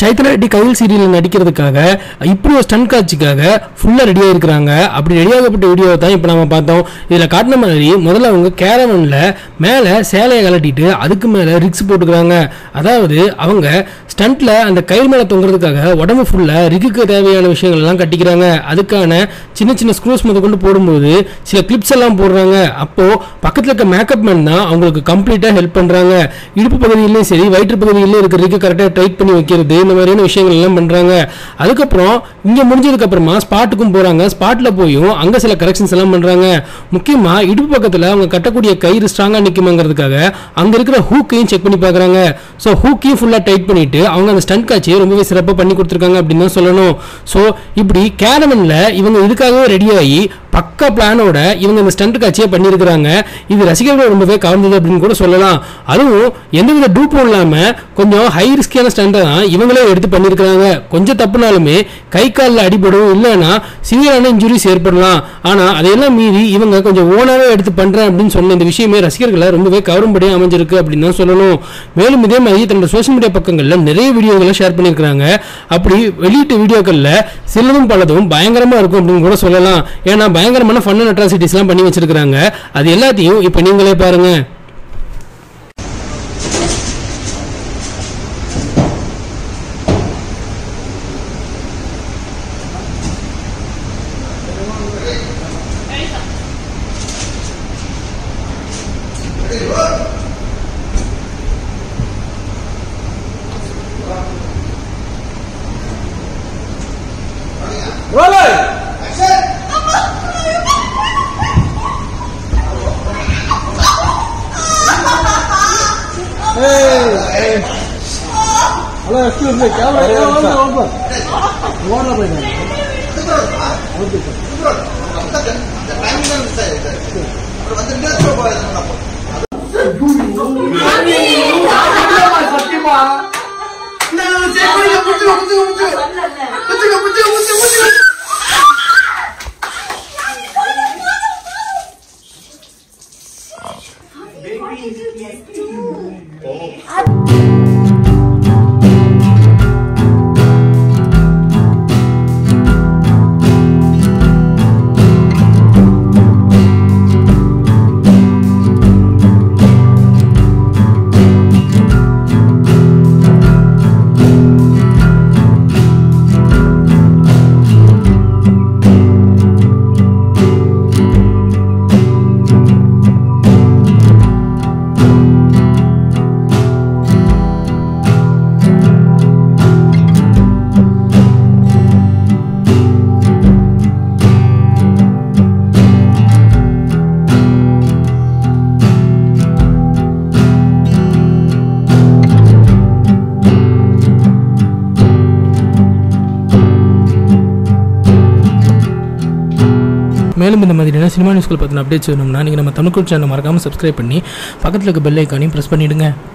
சைத்தன்யா ரெட்டி கையில் சீரியல் நடிக்கிறதுக்காக இப்படி ஒரு ஸ்டன் காட்சிக்காக ஃபுல்லாக ரெடியாக இருக்கிறாங்க அப்படி ரெடியாகப்பட்ட வீடியோ தான் இப்போ நம்ம பார்த்தோம் இதில் காட்டின மாதிரி முதல்ல அவங்க கேரவனில் மேலே சேலையை கலட்டிட்டு அதுக்கு மேலே ரிக்ஸ் போட்டுக்கிறாங்க அதாவது அவங்க ஸ்டண்ட்டில் அந்த கயிறு மேலே தொங்குறதுக்காக உடம்பு ஃபுல்லாக ரிக்குக்கு தேவையான விஷயங்கள் எல்லாம் கட்டிக்கிறாங்க அதுக்கான சின்ன சின்ன ஸ்க்ரூஸ் முத கொண்டு போடும்போது சில கிளிப்ஸ் எல்லாம் போடுறாங்க அப்போது பக்கத்தில் இருக்க மேக்கப் மேன் தான் அவங்களுக்கு கம்ப்ளீட்டாக ஹெல்ப் பண்ணுறாங்க இடுப்பு பகுதியிலையும் சரி வயிற்று பகுதியிலையும் இருக்கிற ரிக்கு கரெக்டாக டைட் பண்ணி வைக்கிறது இந்த மாதிரியான விஷயங்கள் எல்லாம் பண்ணுறாங்க அதுக்கப்புறம் இங்கே முடிஞ்சதுக்கு அப்புறமா ஸ்பாட்டுக்கும் போகிறாங்க ஸ்பாட்டில் போயும் அங்கே சில கரெக்ஷன்ஸ் எல்லாம் பண்ணுறாங்க முக்கியமாக இடுப்பு பக்கத்தில் அவங்க கட்டக்கூடிய கயிறு ஸ்ட்ராங்காக நிற்குமாங்கிறதுக்காக அங்கே இருக்கிற ஹூக்கையும் செக் பண்ணி பார்க்குறாங்க ஸோ ஹூக்கையும் ஃபுல்லாக டைட் பண்ணிட்டு அவங்க அந்த ஸ்டண்ட் காட்சியை ரொம்பவே சிறப்பாக பண்ணி கொடுத்துருக்காங்க அப்படின்னு தான் சொல்லணும் ஸோ இப்படி கேரவனில் இவங்க இதுக்காகவே ரெடியாகி பக்கா பிளானோட இவங்க இந்த ஸ்டண்ட் காட்சியை பண்ணியிருக்கிறாங்க இது ரசிகர்கள் ரொம்பவே கவர்ந்தது அப்படின்னு கூட சொல்லலாம் அதுவும் எந்தவித டூப்பும் இல்லாமல் கொஞ்சம் ஹை ரிஸ்கியான ஸ்டண்டை தான் இவங்களே எடுத்து பண்ணியிருக்கிறாங்க கொஞ்சம் தப்புனாலுமே கை காலில் அடிபடும் இல்லைன்னா சிவியரான இன்ஜுரிஸ் ஏற்படலாம் ஆனால் அதையெல்லாம் மீறி இவங்க கொஞ்சம் ஓனாவே எடுத்து பண்ணுறேன் அப்படின்னு சொன்ன இந்த விஷயமே ரசிகர்களை ரொம்பவே கவரும்படியாக அமைஞ்சிருக்கு அப்படின்னு தான் சொல்லணும் மேலும் இதே மாதிரி தன்னோட சோஷியல் மீடியா பக்கங்களில் நிறைய வீடியோக்களை ஷேர் பண்ணியிருக்கிறாங்க அப்படி வெளியிட்ட வீடியோக்களில் சிலதும் பலதும் பயங்கரமாக இருக்கும் அப்படின்னு கூட சொல்லலாம் ஏன்னா பயங்கரமான ஃபன் அண்ட் அட்ராசிட்டிஸ்லாம் பண்ணி வச்சிருக்கிறாங்க அது எல்லாத்தையும் இப்போ நீங்களே பாருங்க hello excuse me camera camera open ஓடல போயிட்டாங்க மேலும் இந்த மாதிரியான சினிமா நியூஸ்கள் பற்றின அப்டேட்ஸ் வேணும்னா நீங்கள் நம்ம தமிழ் சேனல் மறக்காமல் சப்ஸ்கிரைப் பண்ணி பக்கத்தில் இருக்க பெல் ஐக்கானையும் ப்ரெஸ் பண்ணிவிடுங்க